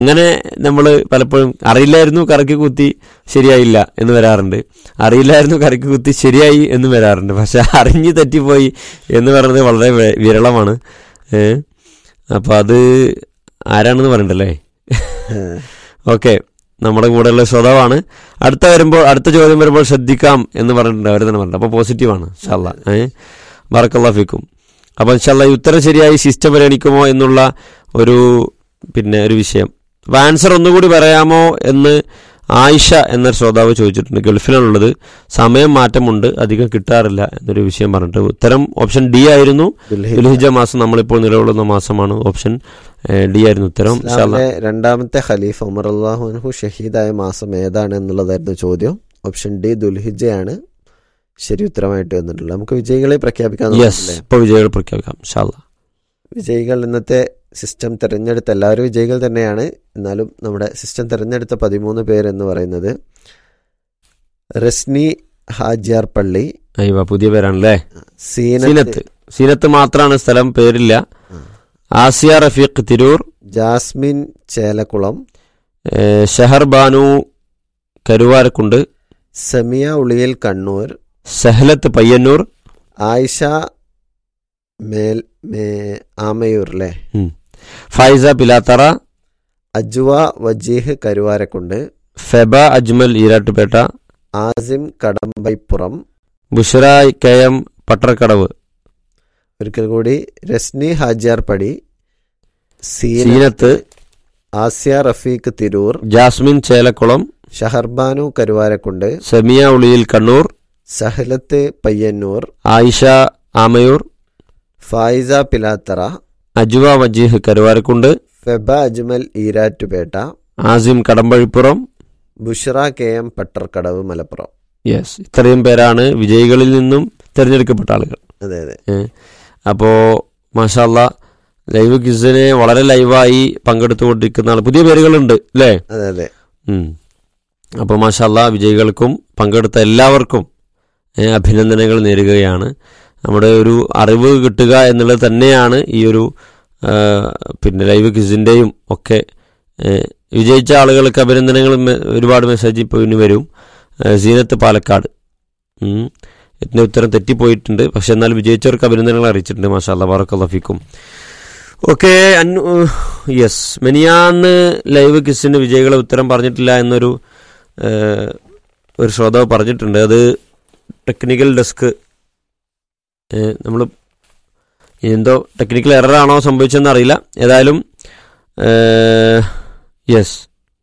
അങ്ങനെ നമ്മൾ പലപ്പോഴും അറിയില്ലായിരുന്നു കറക്കി കുത്തി ശരിയായില്ല എന്ന് വരാറുണ്ട് അറിയില്ലായിരുന്നു കറക്കി കുത്തി ശരിയായി എന്ന് വരാറുണ്ട് പക്ഷെ അറിഞ്ഞ് തെറ്റിപ്പോയി എന്ന് പറയുന്നത് വളരെ വെ- വിരളമാണ് ഏ അപ്പോൾ അത് ആരാണെന്ന് പറയണ്ടല്ലേ ഓക്കെ നമ്മുടെ കൂടെയുള്ള ശ്രോതാവാണ് അടുത്ത വരുമ്പോൾ അടുത്ത ചോദ്യം വരുമ്പോൾ ശ്രദ്ധിക്കാം എന്ന് പറഞ്ഞിട്ടുണ്ട് അവർ തന്നെ പറഞ്ഞിട്ടുണ്ട് അപ്പോൾ പോസിറ്റീവാണ് ഇൻഷാല്ല ഏഹ് ബറക്കല്ലാഫിക്കും അപ്പോൾ ഇൻഷാല്ല ഈ ഉത്തരം ശരിയായി സിസ്റ്റം പരിഗണിക്കുമോ എന്നുള്ള ഒരു പിന്നെ ഒരു വിഷയം അപ്പോൾ ആൻസർ ഒന്നുകൂടി പറയാമോ എന്ന് ആയിഷ എന്ന ശ്രോതാവ് ചോദിച്ചിട്ടുണ്ട് ഗൾഫിലാണുള്ളത് സമയം മാറ്റമുണ്ട് അധികം കിട്ടാറില്ല എന്നൊരു വിഷയം പറഞ്ഞിട്ട് ഉത്തരം ഓപ്ഷൻ ഡി ആയിരുന്നു ദുൽഹിജ മാസം നമ്മളിപ്പോൾ നിലകൊള്ളുന്ന മാസമാണ് ഓപ്ഷൻ ഡി ആയിരുന്നു ഉത്തരം ഇൻഷാ അല്ലാ. ഇസ്ലാമിലെ രണ്ടാമത്തെ ഖലീഫ ഉമർ അള്ളാഹു അൻഹു ഷഹീദായ മാസം ഏതാണ് എന്നുള്ളതായിരുന്നു ചോദ്യം ഓപ്ഷൻ ഡി ദുൽഹിജയാണ് ശരി ഉത്തരമായിട്ട് വന്നിട്ടുള്ളത് നമുക്ക് വിജയികളെ പ്രഖ്യാപിക്കാൻ യെസ് ഇപ്പോൾ വിജയികൾ പ്രഖ്യാപിക്കാം ഇൻഷാല്ല വിജയികൾ ഇന്നത്തെ സിസ്റ്റം തിരഞ്ഞെടുത്ത എല്ലാവരും വിജയികൾ തന്നെയാണ് എന്നാലും നമ്മുടെ സിസ്റ്റം തിരഞ്ഞെടുത്ത പതിമൂന്ന് പേര് എന്ന് പറയുന്നത് റസ്നി ഹാജിയാർ പള്ളി അയ്യോ പുതിയ പേരാണല്ലേ സീനത്ത് സീനത്ത് സീനത്ത് മാത്രമാണ് സ്ഥലം പേരില്ല ആസിയ റഫീഖ് തിരൂർ ജാസ്മിൻ ചേലക്കുളം ഏഹ് ഷഹർ ബാനു കരുവാരക്കുണ്ട് സമിയ ഉളിയൽ കണ്ണൂർ സഹലത്ത് പയ്യന്നൂർ ആയിഷ മേൽ മേ ആമയൂർ അല്ലേ ഫൈസ പിലാത്തറ അജ്വ വജീഹ് കരുവാരക്കുണ്ട് ഫെബ അജ്മൽ ഈരാട്ടുപേട്ട ആസിം കടമ്പൈപ്പുറം ബുഷറ കെ എം പട്ടർക്കടവ് ഒരിക്കൽ കൂടി Rasni Hajiyar Padi Zeenath Zeenath Asiya Rafeeq Tirur Jasmin Chelakkulam Shaharbanu Karuvarakundu Semiya Uliyil Kannur Sahalath Payyanur Ayisha Amayur Faiza Pilathara Ajuva വജീഹ് Karuvarakundu Feba Ajmal Erattupetta Asim Kadampazhipuram Bushra K M Pattarkadavu Malappuram yes ഇത്രയും പേരാണ് വിജയികളിൽ നിന്നും തിരഞ്ഞെടുക്കപ്പെട്ട ആളുകൾ അതെ അതെ അപ്പോൾ മാഷാല്ല ലൈവ് ക്വിസിന് വളരെ ലൈവായി പങ്കെടുത്തുകൊണ്ടിരിക്കുന്ന ആൾ പുതിയ പേരുകളുണ്ട് അല്ലേ അതെ അതെ അപ്പോൾ മാഷാല്ല വിജയികൾക്കും പങ്കെടുത്ത എല്ലാവർക്കും ഏ, അഭിനന്ദനങ്ങൾ നേരുകയാണ് നമ്മുടെ ഒരു അറിവ് കിട്ടുക എന്നുള്ളത് തന്നെയാണ് ഈ ഒരു ആ, പിന്നെ ലൈവ് ക്വിസിൻ്റെയും ഒക്കെ ഏ, വിജയിച്ച ആളുകൾക്ക് അഭിനന്ദനങ്ങൾ മെ- ഒരുപാട് മെസ്സേജ് ഇപ്പോൾ ഇനി വരും ഏ, സീനത്ത് പാലക്കാട് ഉം. ഇതിന്റെ ഉത്തരം തെറ്റിപ്പോയിട്ടുണ്ട് പക്ഷെ എന്നാൽ വിജയിച്ചവർക്ക് അഭിനന്ദനങ്ങൾ അറിയിച്ചിട്ടുണ്ട് മാഷാല്ല ബാറക്കല്ലാഫിക്കും ഓക്കെ യെസ് മെനിയാന്ന് ലൈവ് ക്വിസിന് വിജയികളെ ഉത്തരം പറഞ്ഞിട്ടില്ല എന്നൊരു ഏഹ്, ഒരു ശ്രോതാവ് പറഞ്ഞിട്ടുണ്ട് അത് ടെക്നിക്കൽ ഡെസ്ക് നമ്മൾ എന്തോ ടെക്നിക്കൽ എററാണോ സംഭവിച്ചതെന്ന് അറിയില്ല ഏതായാലും yes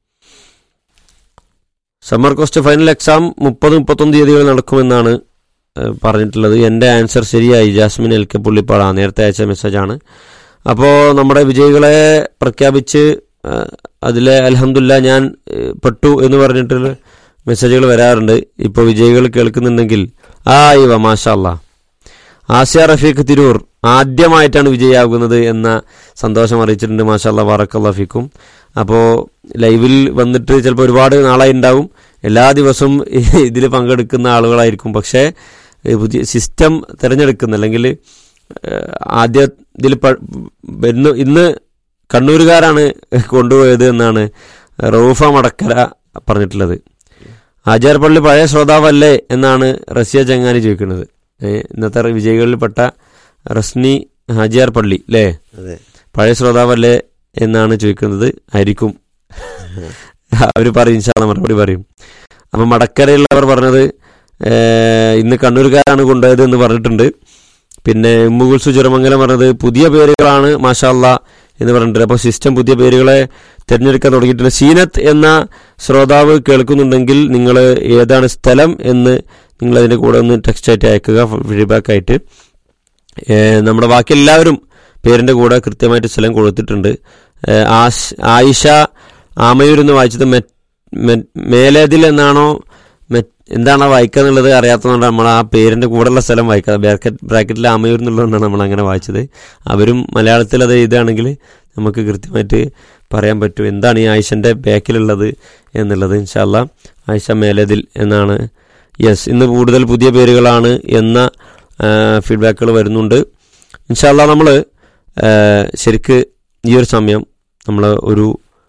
summer coast final exam മുപ്പത് മുപ്പത്തൊന്ന് തീയതികൾ നടക്കുമെന്നാണ് ഏഹ്, പറഞ്ഞിട്ടുള്ളത് എൻ്റെ ആൻസർ ശരിയായി ജാസ്മിൻ എൽ കെ പുള്ളിപ്പാട നേരത്തെ അയച്ച മെസ്സേജാണ് അപ്പോൾ നമ്മുടെ വിജയികളെ പ്രഖ്യാപിച്ച് ഏഹ്, അതിലെ അലഹമില്ല ഞാൻ ഏഹ്, പെട്ടു എന്ന് പറഞ്ഞിട്ടുള്ള മെസ്സേജുകൾ വരാറുണ്ട് ഇപ്പോൾ വിജയികൾ കേൾക്കുന്നുണ്ടെങ്കിൽ ആ ഇവ മാഷാല്ല ആസിയ റഫീഖ് തിരൂർ ആദ്യമായിട്ടാണ് വിജയിയാകുന്നത് എന്ന സന്തോഷം അറിയിച്ചിട്ടുണ്ട് മാഷാല്ല വാറക്കല്ലാഫിക്കും അപ്പോൾ ലൈവിൽ വന്നിട്ട് ചിലപ്പോൾ ഒരുപാട് നാളായി ഉണ്ടാവും എല്ലാ ദിവസവും ഇതിൽ പങ്കെടുക്കുന്ന ആളുകളായിരിക്കും പക്ഷേ ഈ പുതിയ സിസ്റ്റം തിരഞ്ഞെടുക്കുന്ന അല്ലെങ്കിൽ ഏഹ്, ആദ്യ ഇതിൽ പ- വരുന്നു ഇന്ന് കണ്ണൂരുകാരാണ് കൊണ്ടുപോയത് എന്നാണ് റൂഫ മടക്കര പറഞ്ഞിട്ടുള്ളത് ആചാരപ്പള്ളി പഴയ ശ്രോതാവല്ലേ എന്നാണ് റഷ്യ ചങ്ങാനി ചോദിക്കുന്നത് ഏ, ഇന്നത്തെ വിജയികളിൽപ്പെട്ട റസ്നി ഹാജിയാർ പള്ളി അല്ലേ അതെ പഴയ ശ്രോതാവല്ലേ എന്നാണ് ചോദിക്കുന്നത് ആയിരിക്കും അവർ പറയും ഇൻഷാല്ല മറുപടി പറയും അപ്പം മടക്കരയുള്ളവർ പറഞ്ഞത് ഏ, ഇന്ന് കണ്ണൂരുകാരാണ് കൊണ്ടുപോയത് എന്ന് പറഞ്ഞിട്ടുണ്ട് പിന്നെ ഉമ്മുകുൽസു ചുരമംഗലം പറഞ്ഞത് പുതിയ പേരുകളാണ് മാഷാല്ല എന്ന് പറഞ്ഞിട്ടുണ്ട് അപ്പോൾ സിസ്റ്റം പുതിയ പേരുകളെ തിരഞ്ഞെടുക്കാൻ തുടങ്ങിയിട്ടുണ്ട് സീനത്ത് എന്ന ശ്രോതാവ് കേൾക്കുന്നുണ്ടെങ്കിൽ നിങ്ങൾ ഏതാണ് സ്ഥലം എന്ന് നിങ്ങൾ അതിൻ്റെ കൂടെ ഒന്ന് ടെക്സ്റ്റ് ആയിട്ട് അയക്കുക ഫീഡ്ബാക്ക് ആയിട്ട് ഏ, നമ്മുടെ ബാക്കി എല്ലാവരും പേരിൻ്റെ കൂടെ കൃത്യമായിട്ട് സ്ഥലം കൊടുത്തിട്ടുണ്ട് ഏ, ആശ് ആയിഷ ആമയൂർ എന്ന് വായിച്ചത് മെ മെ- മേലേതിൽ എന്നാണോ മെ എന്താണ് വായിക്കുക എന്നുള്ളത് അറിയാത്തതുകൊണ്ട് നമ്മൾ ആ പേരിൻ്റെ കൂടെയുള്ള സ്ഥലം വായിക്കാതെ ബ്രാക്കറ്റ് ബ്രാക്കറ്റിൽ ആമയൂർ എന്നുള്ളതുകൊണ്ടാണ് നമ്മൾ അങ്ങനെ വായിച്ചത് അവരും മലയാളത്തിൽ അത് എഴുതുകയാണെങ്കിൽ നമുക്ക് കൃത്യമായിട്ട് പറയാൻ പറ്റും എന്താണ് ഈ ആയിഷൻ്റെ ബാക്കിലുള്ളത് എന്നുള്ളത് ഇൻഷാല്ല ആയിഷ മേലേതിൽ എന്നാണ് യെസ് ഇന്ന് കൂടുതൽ പുതിയ പേരുകളാണ് എന്ന ഫീഡ്ബാക്കുകൾ വരുന്നുണ്ട് ഇൻഷാല്ല നമ്മൾ ശരിക്ക് ഈ ഒരു സമയം നമ്മൾ ഒരു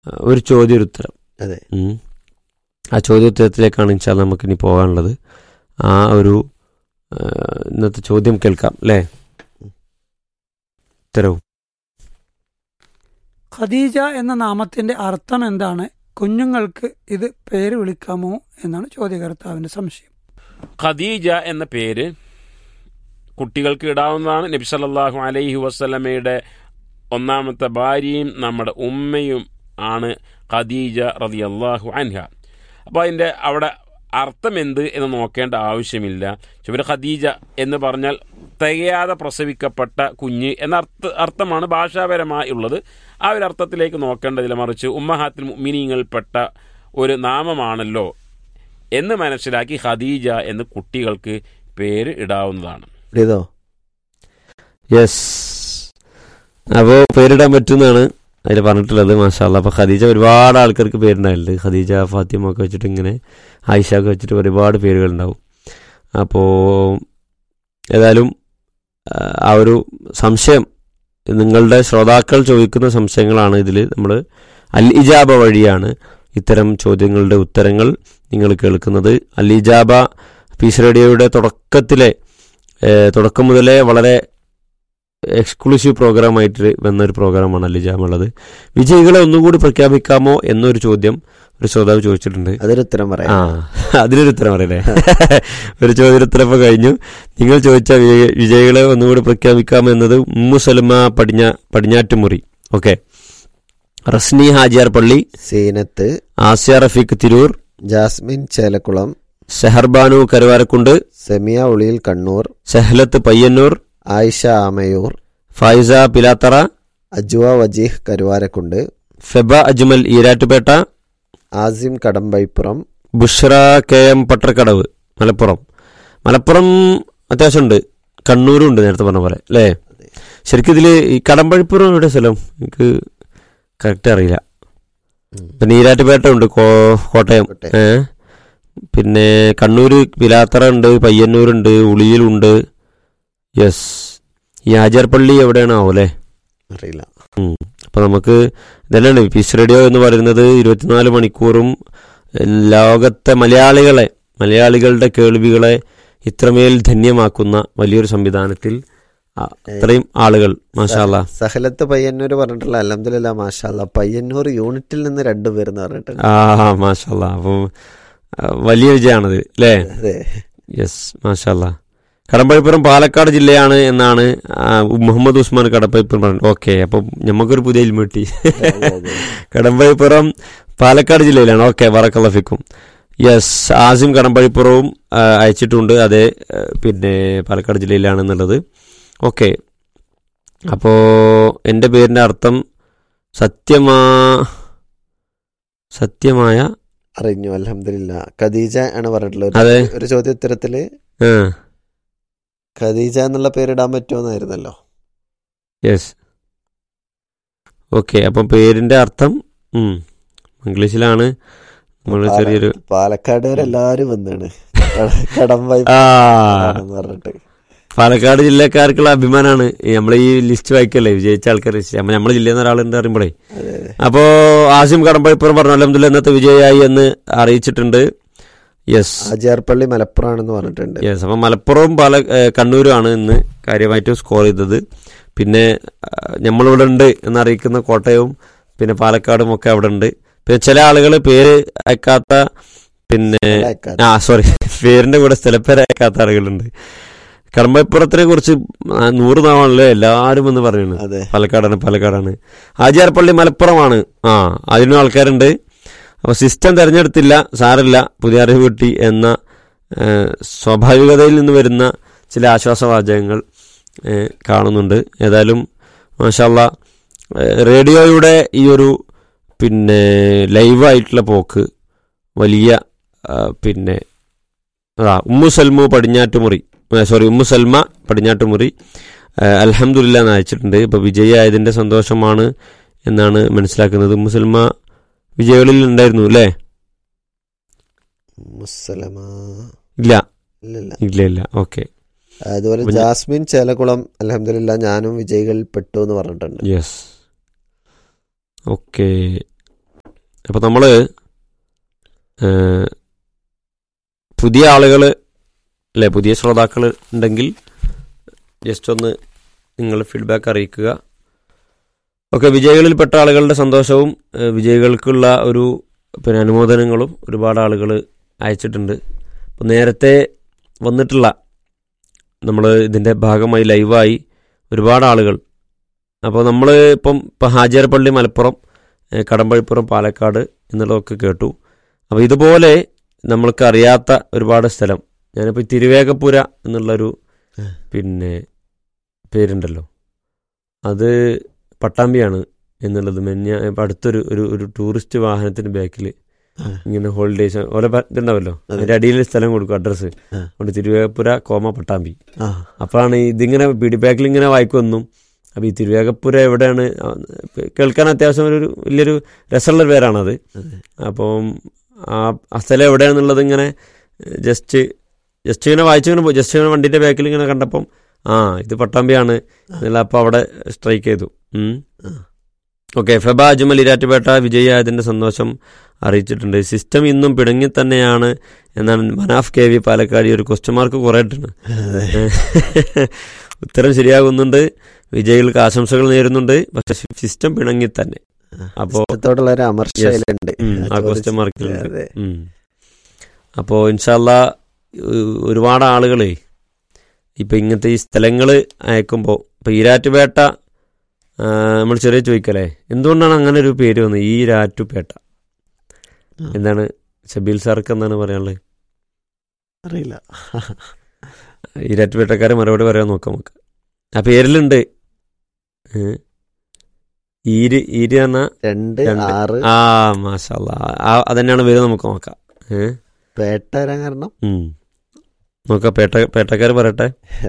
ഒരു ചോദ്യം ഒരു ഉത്തരം അതെ ഉം. ആ ചോദ്യോത്തരത്തിലേക്കാണ് ഇൻഷാല്ല നമുക്ക് ഇനി പോകാനുള്ളത് ആ ഒരു ആ, ഇന്നത്തെ ചോദ്യം കേൾക്കാം അല്ലേ ഉത്തരവും ഖദീജ എന്ന നാമത്തിന്റെ അർത്ഥം എന്താണ് കുഞ്ഞുങ്ങൾക്ക് ഇത് പേര് വിളിക്കാമോ എന്നാണ് ചോദ്യകർത്താവിന്റെ സംശയം ഖദീജ എന്ന പേര് കുട്ടികൾക്ക് ഇടാവുന്നതാണ് നബി സല്ലല്ലാഹു അലൈഹി വസല്ലമയുടെ ഒന്നാമത്തെ ഭാര്യയും നമ്മുടെ ഉമ്മയും ആണ് ഖദീജ റളിയല്ലാഹു അൻഹ അപ്പോൾ അതിൻ്റെ അവിടെ അർത്ഥം എന്ത് എന്ന് നോക്കേണ്ട ആവശ്യമില്ല ഇവർ ഖദീജ എന്ന് പറഞ്ഞാൽ തികയാതെ പ്രസവിക്കപ്പെട്ട കുഞ്ഞ് എന്ന അർത്ഥ അർത്ഥമാണ് ഭാഷാപരമായി ഉള്ളത് ആ ഒരു അർത്ഥത്തിലേക്ക് നോക്കേണ്ടതില്ല മറിച്ച് ഉമ്മഹാത്തിൽ മിനിങ്ങൾപ്പെട്ട ഒരു നാമമാണല്ലോ എന്ന് മനസ്സിലാക്കി ഖദീജ എന്ന് കുട്ടികൾക്ക് പേര് ഇടാവുന്നതാണ് ഇതോ യെസ് അപ്പോൾ പേരിടാൻ പറ്റുന്നതാണ് അതിൽ പറഞ്ഞിട്ടുള്ളത് മാഷാല്ല അപ്പോൾ ഖദീജ ഒരുപാട് ആൾക്കാർക്ക് പേരുണ്ടായിട്ടുണ്ട് ഖദീജ ഫാത്തിമ ഒക്കെ വെച്ചിട്ട് ഇങ്ങനെ ആയിഷ ഒക്കെ വെച്ചിട്ട് ഒരുപാട് പേരുകളുണ്ടാവും അപ്പോൾ ഏതായാലും ആ, ആ ഒരു സംശയം നിങ്ങളുടെ ശ്രോതാക്കൾ ചോദിക്കുന്ന സംശയങ്ങളാണ് ഇതിൽ നമ്മൾ അൽ ഇജാബ വഴിയാണ് ഇത്തരം ചോദ്യങ്ങളുടെ ഉത്തരങ്ങൾ നിങ്ങൾ കേൾക്കുന്നത് അൽ ഇജാബ പീസ് റേഡിയോയുടെ തുടക്കത്തിലെ ഏഹ്, തുടക്കം മുതലേ വളരെ എക്സ്ക്ലൂസീവ് പ്രോഗ്രാമായിട്ട് വന്ന ഒരു പ്രോഗ്രാമാണ് അല്ലിജാം ഉള്ളത് വിജയികളെ ഒന്നുകൂടി പ്രഖ്യാപിക്കാമോ എന്നൊരു ചോദ്യം ഒരു ശ്രോതാവ് ചോദിച്ചിട്ടുണ്ട് അതൊരു ഉത്തരം ആ പറയാം അതിനൊരു ഉത്തരം പറയല്ലേ ഒരു ചോദ്യം ഉത്തരം ഇപ്പൊ കഴിഞ്ഞു നിങ്ങൾ ചോദിച്ച വിജയ- വിജയികളെ ഒന്നുകൂടി പ്രഖ്യാപിക്കാം എന്നത് ഉമ്മു സൽമ പടിഞ്ഞാ Padinjattumuri okay Rasni Hajiyar Palli Seenath Asiya Rafeeq Tirur Jasmin Chelakkulam Seharbanu Karuvarakundu Semiya Uliyil Kannur Sehalath Payyanur Ayisha Amayur Faiza Pilathara Ajuva വജീഹ് Karuvarakundu Feba Ajmal Erattupetta Asim Kadampazhipuram Bushra K M Pattarkadavu Malappuram Malappuram അത്യാവശ്യമുണ്ട് കണ്ണൂരും ഉണ്ട് നേരത്തെ പറഞ്ഞ പോലെ അല്ലേ ശരിക്കും ഇതിൽ ഈ കടമ്പഴിപ്പുറം എവിടെ സ്ഥലം എനിക്ക് കറക്റ്റ് അറിയില്ല ഉം. പിന്നെ ഈരാറ്റുപേട്ട ഉണ്ട് കോ- കോട്ടയം കോട്ടയം. ഏ പിന്നെ കണ്ണൂർ പിലാത്തറ ഉണ്ട് പയ്യന്നൂരുണ്ട് ഉളിയിലുണ്ട് യെസ് ഈ ആചാർപള്ളി എവിടെയാണാവോ അല്ലേ അറിയില്ല അപ്പോൾ നമുക്ക് ഇതന്നെയാണ് പീസ് റേഡിയോ എന്ന് പറയുന്നത് ഇരുപത്തിനാല് മണിക്കൂറും ലോകത്തെ മലയാളികളെ മലയാളികളുടെ കേൾവികളെ ഇത്രമേൽ ധന്യമാക്കുന്ന വലിയൊരു സംവിധാനത്തിൽ ആ, ഇത്രയും ആളുകൾ മാഷാല്ല സഹലത്ത് പയ്യന്നൂർ പറഞ്ഞിട്ടുള്ള അലഹദില്ല മാഷാല്ല പയ്യന്നൂർ യൂണിറ്റിൽ നിന്ന് രണ്ടുപേരെന്ന് പറഞ്ഞിട്ടുണ്ട് ആ മാഷാല്ല അപ്പം ആ, വലിയ വിജയമാണത് അല്ലേ അതെ യെസ് മാഷാല്ല കടമ്പഴിപ്പുറം പാലക്കാട് ജില്ലയാണ് എന്നാണ് ആ, മുഹമ്മദ് ഉസ്മാൻ കടമ്പഴിപ്പുറം പറഞ്ഞത് ഓക്കെ അപ്പം നമുക്കൊരു പുതിയ ഇൽമ കിട്ടി കടമ്പഴിപ്പുറം പാലക്കാട് ജില്ലയിലാണ് ഓക്കെ വറക്കള്ളഫിക്കും യെസ് ആസിം കടമ്പഴിപ്പുറവും ആ, അയച്ചിട്ടുണ്ട് അതെ ആ, പിന്നെ പാലക്കാട് ജില്ലയിലാണെന്നുള്ളത് ഓക്കെ അപ്പോൾ എൻ്റെ പേരിൻ്റെ അർത്ഥം സത്യമാ സത്യമായ അറിഞ്ഞു അലഹമില്ല ഖദീജ ആണ് പറഞ്ഞിട്ടുള്ളത് അതെ. ഒരു- ഒരു ചോദ്യോത്തരത്തില് ആ ഖദീജ എന്നുള്ള പേരിടാൻ പറ്റുമെന്നായിരുന്നല്ലോ യെസ് ഓക്കെ അപ്പം പേരിൻ്റെ അർത്ഥം ഉം, ഇംഗ്ലീഷിലാണ് നമ്മൾ പാല- ചെറിയൊരു പാലക്കാടുകാരെല്ലാരും വന്നാണ് കടമ്പൈ ആ പറഞ്ഞിട്ട് പാലക്കാട് ജില്ലക്കാർക്കുള്ള അഭിമാനമാണ് നമ്മൾ ഈ ലിസ്റ്റ് വായിക്കല്ലേ വിജയിച്ച ആൾക്കാർ നമ്മുടെ ജില്ലയിൽ നിന്ന് ഒരാളുണ്ട് പറയുമ്പോഴേ അതെ അതെ അപ്പോ ആസിം കടമ്പഴിപ്പുറം പറഞ്ഞു അലഹമുല്ല ഇന്നത്തെ വിജയായി എന്ന് അറിയിച്ചിട്ടുണ്ട് യെസ് ആചാർപ്പള്ളി മലപ്പുറമാണെന്ന് പറഞ്ഞിട്ടുണ്ട് യെസ് അപ്പം മലപ്പുറവും പാല ഏഹ് കണ്ണൂരുമാണ് ഇന്ന് കാര്യമായിട്ട് സ്കോർ ചെയ്തത് പിന്നെ ആഹ് നമ്മളിവിടെ ഉണ്ട് എന്നറിയിക്കുന്ന കോട്ടയവും പിന്നെ പാലക്കാടും ഒക്കെ അവിടെ ഉണ്ട് പിന്നെ ചില ആളുകൾ പേര് അയക്കാത്ത പിന്നെ അയക്കാത്ത. ആ സോറി പേരിന്റെ കൂടെ സ്ഥലപ്പേര് അയക്കാത്ത ആളുകളുണ്ട് കടമ്പപ്പുറത്തിനെ കുറിച്ച് ആ, നൂറ് നാവാണല്ലോ എല്ലാവരും എന്ന് പറയുന്നു അതെ പാലക്കാടാണ് പാലക്കാടാണ് ആചാരപ്പള്ളി മലപ്പുറമാണ് ആ അതിനും ആൾക്കാരുണ്ട് അപ്പോൾ സിസ്റ്റം തിരഞ്ഞെടുത്തില്ല സാരല്ല പുതിയ അറിവ് കിട്ടി എന്ന ആ, സ്വാഭാവികതയിൽ നിന്ന് വരുന്ന ചില ആശ്വാസവാചകങ്ങൾ ആ, കാണുന്നുണ്ട് ഏതായാലും മാഷാല്ല റേഡിയോയുടെ ഈ ഒരു പിന്നെ ലൈവായിട്ടുള്ള പോക്ക് വലിയ ആ, പിന്നെ ആ ഉമ്മു സൽമു പടിഞ്ഞാറ്റുമുറി സോറി ഉമ്മു സൽമ പടിഞ്ഞാറ്റുമുറി അലഹമുല്ല എന്ന് അയച്ചിട്ടുണ്ട് ഇപ്പോൾ വിജയായതിൻ്റെ സന്തോഷമാണ് എന്നാണ് മനസ്സിലാക്കുന്നത് ഉമ്മു സൽമ വിജയകളിൽ ഉണ്ടായിരുന്നു അല്ലേ മുസലമ ഇല്ല ഇല്ലല്ല ഇല്ല ഇല്ല ഓക്കെ അതുപോലെ പിന്നെ- ജാസ്മിൻ ചേലക്കുളം അലഹമില്ല ഞാനും വിജയികളിൽ പെട്ടു എന്ന് പറഞ്ഞിട്ടുണ്ട് യെസ് ഓക്കെ അപ്പോൾ നമ്മൾ പുതിയ ആളുകൾ അല്ലേ പുതിയ ശ്രോതാക്കൾ ഉണ്ടെങ്കിൽ ജസ്റ്റ് ഒന്ന് നിങ്ങൾ ഫീഡ്ബാക്ക് അറിയിക്കുക ഒക്കെ വിജയികളിൽപ്പെട്ട ആളുകളുടെ സന്തോഷവും ഏഹ്, വിജയികൾക്കുള്ള ഒരു പിന്നെ അനുമോദനങ്ങളും ഒരുപാട് ആളുകൾ അയച്ചിട്ടുണ്ട് അപ്പോൾ നേരത്തെ വന്നിട്ടുള്ള നമ്മൾ ഇതിൻ്റെ ഭാഗമായി ലൈവായി ഒരുപാട് ആളുകൾ അപ്പോൾ നമ്മൾ ഇപ്പം ഇപ്പം ഹാജിയാർപള്ളി മലപ്പുറം ഏഹ്, കടമ്പഴിപ്പുറം പാലക്കാട് എന്നുള്ളതൊക്കെ കേട്ടു അപ്പോൾ ഇതുപോലെ നമ്മൾക്ക് അറിയാത്ത ഒരുപാട് സ്ഥലം ഞാനിപ്പോൾ തിരുവേഗപ്പുര എന്നുള്ളൊരു ആ. പിന്നെ പേരുണ്ടല്ലോ അത് പട്ടാമ്പിയാണ് എന്നുള്ളത് മെഞ്ഞ ഇപ്പം അടുത്തൊരു ഒരു ഒരു ടൂറിസ്റ്റ് വാഹനത്തിന് ബാക്കിൽ ആ. ഇങ്ങനെ ഹോളിഡേയ്സ് ഓരോ പ- ഇതുണ്ടാവല്ലോ അതെ. അതിന്റെ അടിയിൽ സ്ഥലം കൊടുക്കും അഡ്രസ്സ് ആ. അതുകൊണ്ട് തിരുവേഗപ്പുര കോമ പട്ടാമ്പി ആ അപ്പോഴാണ് ഇതിങ്ങനെ പിടി ബാക്കിൽ ഇങ്ങനെ വായിക്കൊന്നും അപ്പോൾ ഈ തിരുവേഗപ്പുര എവിടെയാണ് ആ, കേൾക്കാൻ അത്യാവശ്യം ഒരു വലിയൊരു രസമുള്ള പേരാണത് അതെ അപ്പം ആ ആ സ്ഥലം എവിടെയാണെന്നുള്ളത് ഇങ്ങനെ ജസ്റ്റ് ജസ്റ്റ് ഇങ്ങനെ വായിച്ചു ഇങ്ങനെ പോയി ജസ്റ്റ് ഇങ്ങനെ വണ്ടിൻ്റെ ബാക്കിൽ ഇങ്ങനെ കണ്ടപ്പം ആ ഇത് പട്ടാമ്പിയാണ് എന്നുള്ള അപ്പോൾ അവിടെ സ്ട്രൈക്ക് ചെയ്തു ആ. ഓക്കെ ഫെബ അജ്മൽ ഇരാറ്റുപേട്ട വിജയായതിൻ്റെ സന്തോഷം അറിയിച്ചിട്ടുണ്ട് സിസ്റ്റം ഇന്നും പിണങ്ങി തന്നെയാണ് എന്നാണ് മനാഫ് കെ വി പാലക്കാട് ഈ ഒരു ക്വസ്റ്റ്യൻ മാർക്ക് കുറേ ഇട്ടുണ്ട് അതെ ഉത്തരം ശരിയാകുന്നുണ്ട് വിജയികൾക്ക് ആശംസകൾ നേരുന്നുണ്ട് പക്ഷെ സിസ്റ്റം പിണങ്ങി തന്നെ അപ്പോ ഇഷ്ടത്തോടുള്ള ഒരു അമർഷയിലുണ്ട് ഉം, ആ ചോദിച്ച- ക്വസ്റ്റ്യൻ മാർക്കിലുണ്ട് അതെ ഉം. അപ്പോൾ ഇൻഷാല്ല ഒരുപാട് ആളുകളെ ഇപ്പം ഇങ്ങനത്തെ ഈ സ്ഥലങ്ങൾ അയക്കുമ്പോൾ ഇപ്പം ഈരാറ്റുപേട്ട ആ, നമ്മൾ ചെറിയ ചോദിക്കല്ലേ എന്തുകൊണ്ടാണ് അങ്ങനെ ഒരു പേര് വന്നത് ഈ രാറ്റുപേട്ട ആ. എന്താണ് ഷബീൽ സാർക്ക് എന്താണ് പറയാനുള്ളത് അറിയില്ല ഈരാറ്റുപേട്ടക്കാരെ മറുപടി പറയാൻ നോക്കാം നമുക്ക് ആ പേരിലുണ്ട് ഏ? ഈര് ഈര് പറഞ്ഞാൽ രണ്ട് രണ്ട്. ആറ് ആ മാഷല്ല അതന്നെയാണ് പേര് നമുക്ക് നോക്കാം ഏ പേട്ട വരാൻ കാരണം ഉം. നോക്കാം പേട്ട പേട്ടക്കാർ പറയട്ടെ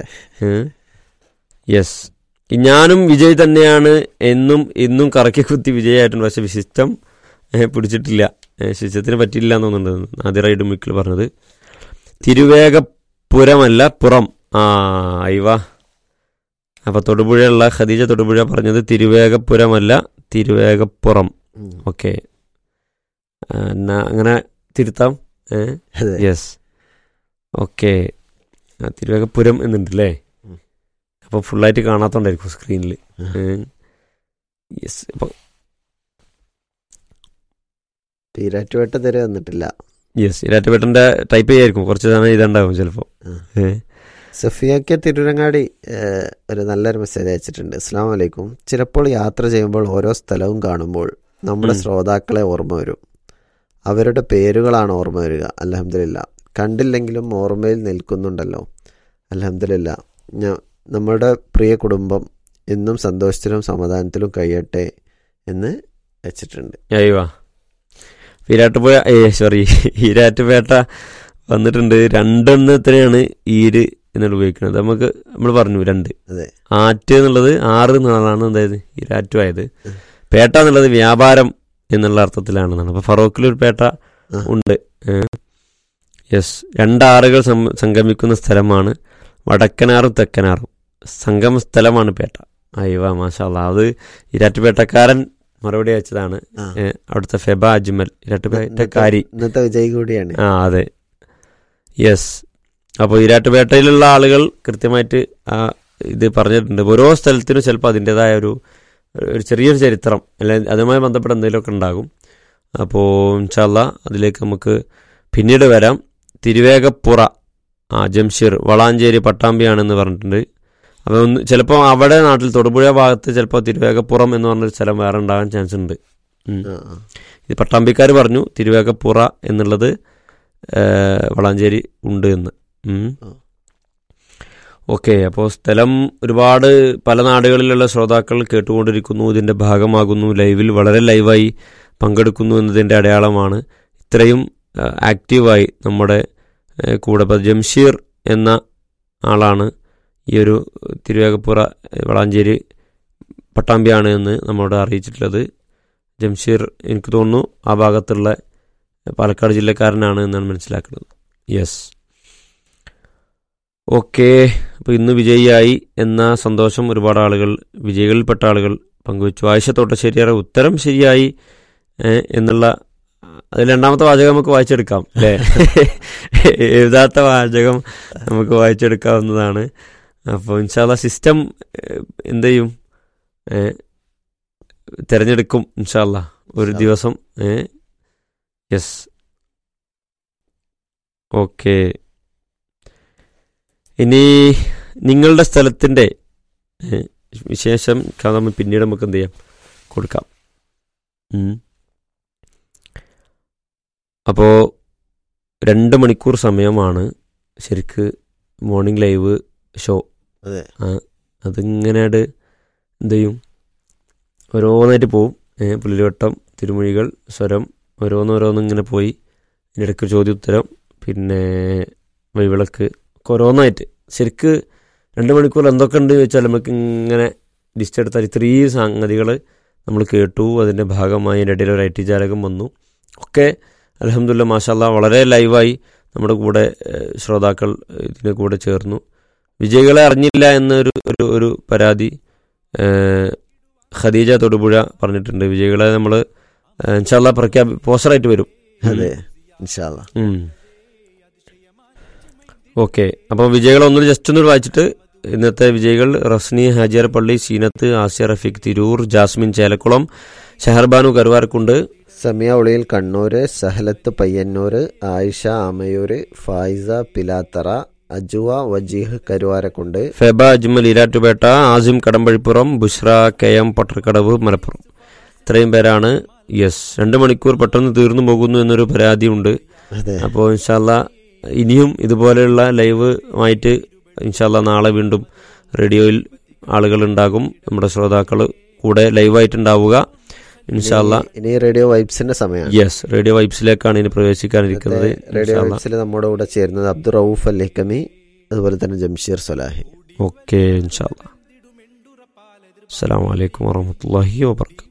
യെസ് ഞാനും വിജയ് തന്നെയാണ് എന്നും ഇന്നും കറക്കി കുത്തി വിജയായിട്ടുണ്ട് പക്ഷെ സിസ്റ്റം പിടിച്ചിട്ടില്ല ഏ, സിസ്റ്റത്തിന് പറ്റില്ല എന്ന് തോന്നുന്നുണ്ട് ആദ്യ മിക്കിൽ പറഞ്ഞത് തിരുവേഗപുരമല്ല പുറം ആ അയവ അപ്പൊ തൊടുപുഴയുള്ള ഖദീജ തൊടുപുഴ പറഞ്ഞത് തിരുവേഗപുരമല്ല തിരുവേഗപ്പുറം ഉം. ഓക്കെ എന്നാ അങ്ങനെ തിരുത്താം ഏഹ് അതെ യെസ് ഓക്കെ തിരുവേഗപുരം എന്നുണ്ടല്ലേ ഉം. അപ്പോൾ ഫുള്ളായിട്ട് കാണാത്തോണ്ടായിരിക്കും സ്ക്രീനിൽ യെസ് അപ്പോൾ തീരാറ്റുവേട്ട തരെ വന്നിട്ടില്ല യെസ് ഇരാറ്റുപേട്ടൻ്റെ ടൈപ്പ് ചെയ്യായിരിക്കും കുറച്ച് സമയം ഇതുണ്ടാവും ചിലപ്പോൾ ആ. സഫിയക്ക് തിരുരങ്ങാടി ഏഹ്, ഒരു നല്ലൊരു മെസ്സേജ് അയച്ചിട്ടുണ്ട് അസ്സാം വലൈക്കും ചിലപ്പോൾ യാത്ര ചെയ്യുമ്പോൾ ഓരോ സ്ഥലവും കാണുമ്പോൾ നമ്മുടെ ഉം. ശ്രോതാക്കളെ ഓർമ്മ വരും അവരുടെ പേരുകളാണ് ഓർമ്മ വരിക അലഹമില്ല കണ്ടില്ലെങ്കിലും ഓർമ്മയിൽ നിൽക്കുന്നുണ്ടല്ലോ അലഹമില്ല ഞാൻ നമ്മളുടെ പ്രിയ കുടുംബം എന്നും സന്തോഷത്തിലും സമാധാനത്തിലും കഴിയട്ടെ എന്ന് വെച്ചിട്ടുണ്ട് അയ്യോ വിരാട്ടുപുഴ ഏ സോറി ഈരാറ്റുപേട്ട വന്നിട്ടുണ്ട് രണ്ടെണ്ണത്തിനാണ് ഈര് എന്നുള്ളത് ഉപയോഗിക്കുന്നത് നമുക്ക് നമ്മൾ പറഞ്ഞു രണ്ട് അതെ ആറ്റ് എന്നുള്ളത് ആറ് എന്നുള്ളതാണ് അതായത് ഈരാറ്റുമായത് ഉം. പേട്ട എന്നുള്ളത് വ്യാപാരം എന്നുള്ള അർത്ഥത്തിലാണെന്നാണ് അപ്പൊ ഫറോക്കിൽ ഒരു പേട്ട ആ. ഉണ്ട് യെസ് രണ്ടാറുകൾ സം- സംഗമിക്കുന്ന സ്ഥലമാണ് വടക്കനാറും തെക്കനാറും സംഗമ സ്ഥലമാണ് പേട്ട അയ്യോ മാഷാല്ല അത് ഇരാറ്റുപേട്ടക്കാരൻ മറുപടി അയച്ചതാണ് ആ. ഏ, അവിടുത്തെ ഫെബ അജ്മൽ ഇരാറ്റുപേട്ടക്കാരി ഇന്നത്തെ വിജയ് കൂടിയാണ് ആ അതെ യെസ് അപ്പോൾ ഈരാട്ടുപേട്ടയിലുള്ള ആളുകൾ കൃത്യമായിട്ട് ആ ഇത് പറഞ്ഞിട്ടുണ്ട് ഓരോ സ്ഥലത്തിനും ചിലപ്പോൾ അതിൻ്റെതായ ഒരു ഒരു ചെറിയൊരു ചരിത്രം അല്ലെങ്കിൽ അതുമായി ബന്ധപ്പെട്ട എന്തെങ്കിലുമൊക്കെ ഉണ്ടാകും അപ്പോൾ ഇൻഷാല്ല അതിലേക്ക് നമുക്ക് പിന്നീട് വരാം തിരുവേഗപ്പുറ ആ ജംഷീർ വളാഞ്ചേരി പട്ടാമ്പിയാണെന്ന് പറഞ്ഞിട്ടുണ്ട് അപ്പോൾ ഒന്ന് ചിലപ്പോൾ അവിടെ നാട്ടിൽ തൊടുപുഴ ഭാഗത്ത് ചിലപ്പോൾ തിരുവേഗപ്പുറം എന്ന് പറഞ്ഞൊരു സ്ഥലം വേറെ ഉണ്ടാകാൻ ചാൻസ് ഉണ്ട് ഉം. ആ, ആ. ഇത് പട്ടാമ്പിക്കാർ പറഞ്ഞു തിരുവേഗപ്പുറ എന്നുള്ളത് ഏഹ്, വളാഞ്ചേരി ഉണ്ട് എന്ന് ഉം. ആ. ഓക്കെ അപ്പോൾ സ്ഥലം ഒരുപാട് പല നാടുകളിലുള്ള ശ്രോതാക്കൾ കേട്ടുകൊണ്ടിരിക്കുന്നു ഇതിൻ്റെ ഭാഗമാകുന്നു ലൈവിൽ വളരെ ലൈവായി പങ്കെടുക്കുന്നു എന്നതിൻ്റെ അടയാളമാണ് ഇത്രയും ഏഹ്, ആക്റ്റീവായി നമ്മുടെ ഏഹ്, കൂടെ ഇപ്പോൾ ജംഷീർ എന്ന ആളാണ് ഈ ഒരു തിരുവേഗപ്പുറ ഏഹ്, വളാഞ്ചേരി പട്ടാമ്പിയാണ് എന്ന് നമ്മോട് അറിയിച്ചിട്ടുള്ളത് ജംഷീർ എനിക്ക് തോന്നുന്നു ആ ഭാഗത്തുള്ള പാലക്കാട് ജില്ലക്കാരനാണ് എന്നാണ് മനസ്സിലാക്കുന്നത് യെസ് ഓക്കെ അപ്പോൾ ഇന്ന് വിജയിയായി എന്ന സന്തോഷം ഒരുപാട് ആളുകൾ വിജയികളിൽപ്പെട്ട ആളുകൾ പങ്കുവച്ചു ആയിഷ തോട്ടശ്ശേരിയാറെ ഉത്തരം ശരിയായി ഏ, എന്നുള്ള അതിൽ രണ്ടാമത്തെ വാചകം നമുക്ക് വായിച്ചെടുക്കാം അല്ലേ എഴുതാത്ത വാചകം നമുക്ക് വായിച്ചെടുക്കാവുന്നതാണ് അപ്പോൾ ഇൻഷാല്ല സിസ്റ്റം എന്ത് ചെയ്യും ഏ, തിരഞ്ഞെടുക്കും ഇൻഷാല്ല ഒരു ഇൻഷാ ദിവസം യെസ് ഓക്കെ ഇനി നിങ്ങളുടെ സ്ഥലത്തിൻ്റെ ഏ, വിശേഷം നമ്മൾ പിന്നീട് നമുക്ക് എന്ത് ചെയ്യാം കൊടുക്കാം ഉം. അപ്പോൾ രണ്ട് മണിക്കൂർ സമയമാണ് ശരിക്ക് മോർണിംഗ് ലൈവ് ഷോ അതെ അതിങ്ങനെയായിട്ട് എന്ത് ചെയ്യും ഓരോന്നായിട്ട് പോവും ഏ, പുലിവട്ടം തിരുമൊഴികൾ സ്വരം ഓരോന്നോരോന്ന് ഇങ്ങനെ പോയി ഇതിനിടയ്ക്ക് ചോദ്യോത്തരം പിന്നെ വഴിവിളക്ക് ഒക്കെ ഓരോന്നായിട്ട് ശരിക്ക് രണ്ട് മണിക്കൂർ എന്തൊക്കെ ഉണ്ട് ചോദിച്ചാൽ നമുക്ക് ഇങ്ങനെ ലിസ്റ്റ് എടുത്താൽ ഇത്രയും സംഗതികൾ നമ്മൾ കേട്ടു അതിൻ്റെ ഭാഗമായി അതിൻ്റെ ഇടയിൽ ഒരു ഐ ടി ജാലകം വന്നു ഒക്കെ അലഹമുല്ല മാഷാല്ല വളരെ ലൈവായി നമ്മുടെ കൂടെ ഏഹ്, ശ്രോതാക്കൾ ഇതിൻ്റെ കൂടെ ചേർന്നു വിജയികളെ അറിഞ്ഞില്ല എന്നൊരു ഒരു ഒരു പരാതി ഏഹ്, ഖദീജ തൊടുപുഴ പറഞ്ഞിട്ടുണ്ട് വിജയികളെ നമ്മൾ ഇൻഷാല്ല പ്രഖ്യാപി പോസ്റ്ററായിട്ട് വരും അതെ ഇൻഷാല്ല ഓക്കെ അപ്പോൾ വിജയികളെ ഒന്നുകൂടി ജസ്റ്റ് ഒന്ന് വായിച്ചിട്ട് ഇന്നത്തെ വിജയികൾ റസ്നി ഹാജിയർ പള്ളി സീനത്ത് ആസിയ റഫീഖ് തിരൂർ ജാസ്മിൻ ചേലക്കുളം ഷഹർബാനു കരുവാരക്കുണ്ട് സമിയ ഉളിയിൽ കണ്ണൂര് സഹലത്ത് പയ്യന്നൂര് ആയിഷ ആമയൂര് ഫായിസ പിലാത്തറ അജുവ വജീഹ് കരുവാരക്കുണ്ട് ഫെബ അജ്മൽ ഈരാറ്റുപേട്ട ആസിം കടമ്പഴിപ്പുറം ബുഷ്ര കെ എം പട്ടർക്കടവ് മലപ്പുറം ഇത്രയും പേരാണ് യെസ് രണ്ട് മണിക്കൂർ പെട്ടെന്ന് തീർന്നു പോകുന്നു എന്നൊരു പരാതിയുണ്ട് അതെ അപ്പോൾ ഇൻഷാല്ല ഇനിയും ഇതുപോലെയുള്ള ലൈവ് ആയിട്ട് ഇൻഷാല്ല നാളെ വീണ്ടും റേഡിയോയിൽ ആളുകൾ ഉണ്ടാകും നമ്മുടെ ശ്രോതാക്കൾ കൂടെ ലൈവായിട്ടുണ്ടാവുക ഇൻഷാല്ല ഇനി- ഇനി റേഡിയോ വൈബ്സിന്റെ സമയമാണ് യെസ് റേഡിയോ വൈബ്സിലേക്കാണ് ഇനി പ്രവേശിക്കാനിരിക്കുന്നത് റേഡിയോ ഇൻഷാല്ല വൈബ്സിൽ നമ്മുടെ കൂടെ ചേരുന്നത് അബ്ദുൾ റൌഫ് അൽ ഹിക്കമി അതുപോലെ തന്നെ ജംഷീർ സലാഹി ഓക്കെ ഇൻഷാല്ല അസ്സാം വലൈക്കും വാഹമത്തല്ലാഹി വാബർക്കാത്തു